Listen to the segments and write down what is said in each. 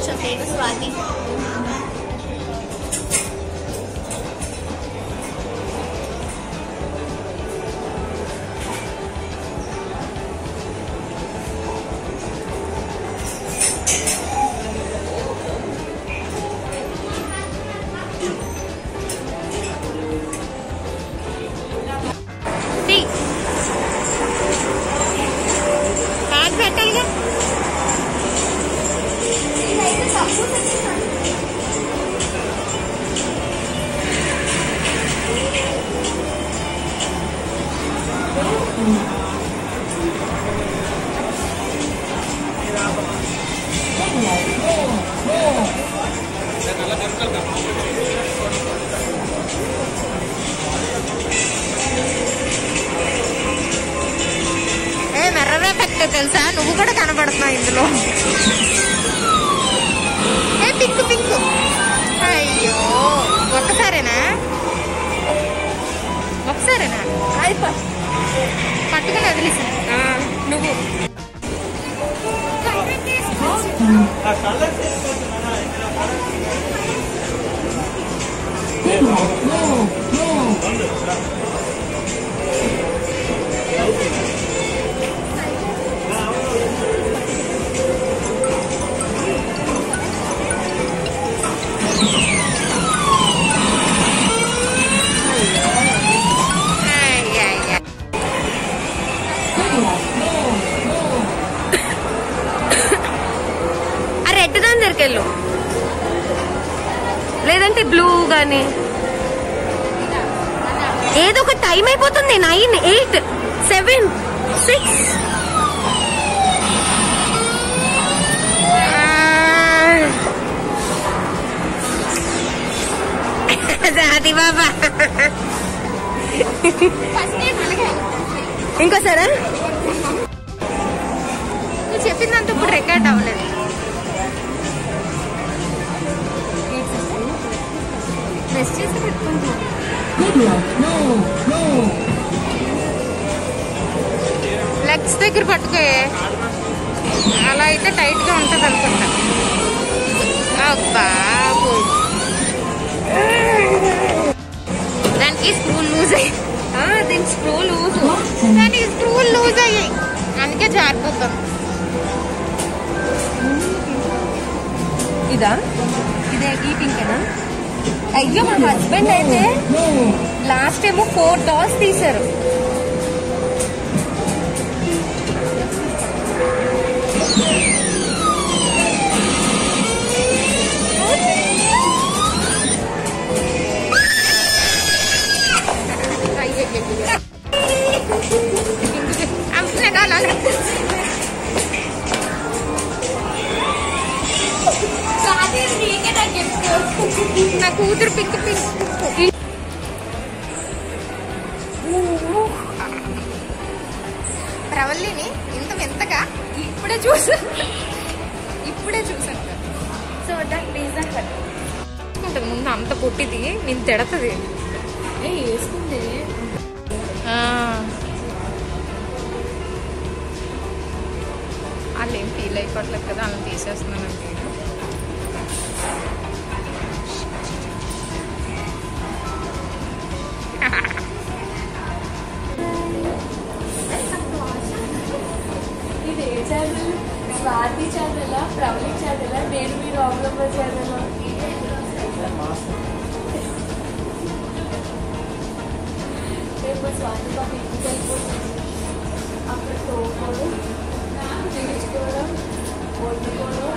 కొంచెం ఫేమస్ స్వాతి టీ. కార్డ్ పెట్టాలిగా ఏ మెర్రవే పెట్టే తెలుసా నువ్వు కూడా కనబడుతున్నావు ఇందులో ఏ పింక్ పింక్ అయ్యో ఒక్కసారేనా ఒకసారేనా పట్టుకుని వదిలేసా నువ్వు అయ్యయ్య. ఆ రెడ్ దాని దగ్గరికి వెళ్ళు లేదంటే బ్లూ గాని ఏదో ఒక టైం అయిపోతుంది నైన్ ఎయిట్ సెవెన్ సిక్స్ అది బాబా ఇంకోసారా నువ్వు చెప్పిందంత ఇప్పుడు రికార్డ్ అవ్వలేదు మెస్ చేసి పెట్టుకుంటా లెగ్స్ దగ్గర పట్టుకో అలా అయితే టైట్ గా ఉంటది అనుకుంటా అబ్బా పోయి. దానికి స్క్రూ లూజ్ అయ్యి ఆ, దీనికి స్క్రూ లూజ్ దానికి స్క్రూ లూజ్ అయ్యాయి అందుకే జారిపోతాం ఇదా ఇదే ఈ పింకేనా అయ్యో మా హస్బెండ్ అయితే లాస్ట్ ఏమో ఫోర్ డాల్స్ తీశారు నా కూతురు పింక్ పింక్ ప్రవల్లిని ఇంత వింతగా ఇప్పుడే చూసాను ఇప్పుడే చూసాను సో దట్ ప్లీజ్ దట్ ఉంటుంది ముందు అంత పొట్టిది నేను తిడతది వేసుకుంటే వాళ్ళు ఏం ఫీల్ అయిపోవట్లేదు కదా వాళ్ళని తీసేస్తున్నానండి ఇది ఏ channel Swathi channel Pravali channel నేను మీరు అవలంబ ఛానల్ రేపు స్వాతి పాప ఇంటికి వెళ్ళిపోతుంది అక్కడ తోకోవడం తీర్చుకోవడం వండుకోవడం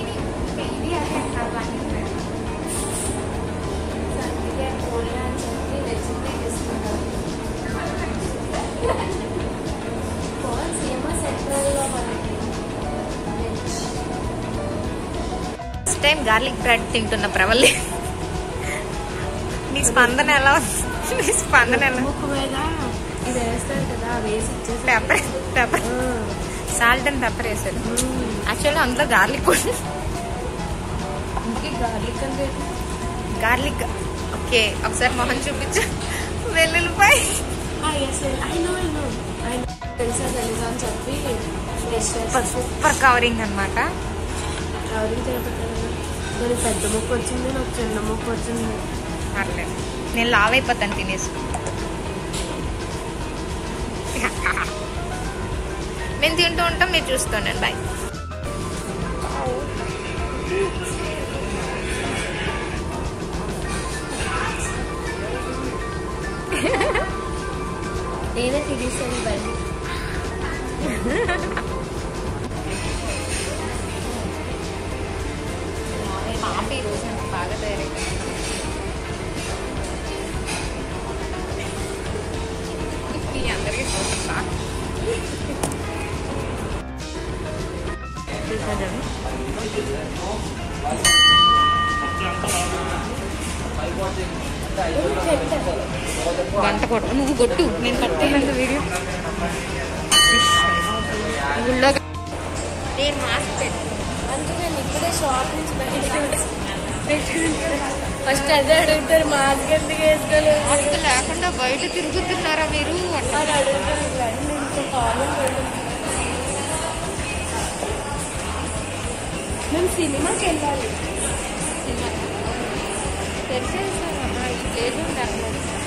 అందుకే కోళ్ళ అని చెప్పి రెసిపీ ఇస్తున్నారు సీఎంఆర్ సెంట్రల్లో మనకి ఫస్ట్ టైం గార్లిక్ బ్రెడ్ తింటున్న ప్రవల్లి నీ స్పందన ఎలా ఉంది? నీ స్పందన ఎలా ముక్కు మీద ఇది వేస్తారు కదా వేసి ఇచ్చేసి pepper pepper salt and pepper వేసారు యాక్చువల్లీ అందులో గార్లిక్ కూడా ఇంకే గార్లిక్ అంటే గార్లిక్ ఓకే ఒకసారి మొహం చూపించు వెల్లుల్లిపాయ I know I know I తెలుసా తెలుసా అని చెప్పి టెస్ట్ చేస్తాను సూపర్ కవరింగ్ అనమాట ఎవరికి చేపట్టారు నాకు పెద్ద ముక్క వచ్చింది నాకు చిన్న ముక్క వచ్చింది పర్లేదు నేను లావ్ అయిపోతాను తినేసి మేము తింటూ ఉంటాం మీరు చూస్తున్నాను బాయ్ నేనే తినేసాను బండి పాప ఈ రోజు నాకు బాగా తయారైంది ఈ అందరికీ చూపిస్తా గంట కొట్టు నువ్వు కొట్టు నేను పట్టేయంత వీడియో గుళ్ళో నేను మాస్క్ పెట్టు అందుకే నేను ఇప్పుడే షాప్ నుంచి బయటకు ఫస్ట్ అదే అడుగుతారు మాస్క్ ఎందుకు వేసుకోలేదు మాస్క్ లేకుండా బయట తిరుగుతున్నారా మీరు అంటే అని అడుగుతారు రండి ఇంకో కాలం మేము సినిమాకి వెళ్ళాలి తెలిసేసాను ఈ ప్లేస్ ఉంది అక్కడ